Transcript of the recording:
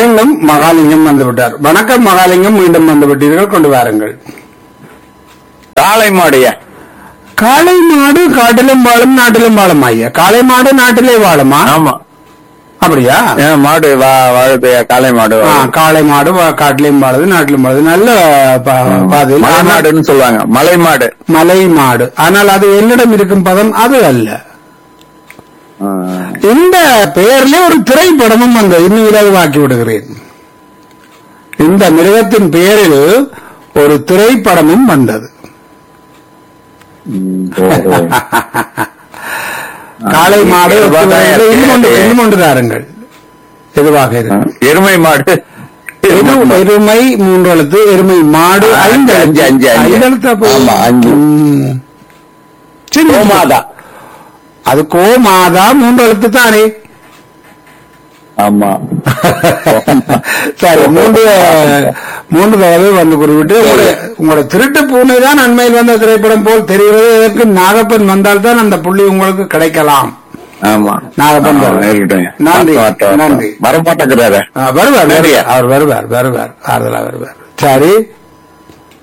மீண்டும் மகாலிங்கம் வந்து விட்டார் வணக்கம் மகாலிங்கம் மீண்டும் வந்து விட்டீர்கள் கொண்டு வாருங்கள் காளை மாடுயா காளை மாடு காட்டிலும் வாழும் நாட்டிலும் வாழும் ஐயா காளை மாடு நாட்டிலே வாழுமா ஆமா அப்படியா ஏன் மாடு வா வாழுதையா காளை மாடு ஆ, காளை மாடு வா- காட்டிலும் வாழுது நாட்டிலும் வாழுது நல்ல ப- பதில் மலை ஆனால் மாடுன்னு சொல்லுவாங்க மலை மாடு மலை மாடு ஆனால் அது என்னிடம் இருக்கும் பதம் அது அல்ல ஆ. இந்த பெயர்ல ஒரு திரைப்படமும் வந்தது இன்னும் இலகுவாக்கி விடுகிறேன் இந்த மிருகத்தின் பெயரில் ஒரு திரைப்படமும் வந்தது ம், ஓஹோ. காளை மாடு இது பார்த்தா இன்னும் ஒன்று எனக்கு- இன்னும் ஒன்று தாருங்கள் எதுவாக ஆ, இருக்கு எருமை மாடு எரு- எருமை மூன்று எழுத்து எருமை மாடு ஆ, ஐந்து அஞ்சு, எழுத்து. அஞ்சு, அஞ்சு. ஐந்து எழுத்தா போய்? ஆமா, அஞ்சு. ம். சரி, கோமாதா அது கோமாதா மூன்று எழுத்து தானே ஆமா சரி மூன்று மூன்று தடவை வந்து குறிப்பிட்டு உங்களுடைய உங்களோட திருட்டு பூனை தான் அண்மையில் வந்த திரைப்படம் போல் தெரிகிறது இதற்கு நாகப்பன் வந்தால்தான் அந்த புள்ளி உங்களுக்கு கிடைக்கலாம் ஆமா நாகப்பன் ஆ, வரும். இருக்கட்டும். நன்றி, வரட்டும், வரட்டும். நன்றி. வரமாட்டேங்கிறாரு ஆ, வருவார் சரியா? வருவார். அவர் வருவார் வருவார் ஆறுதலா வருவார் சரி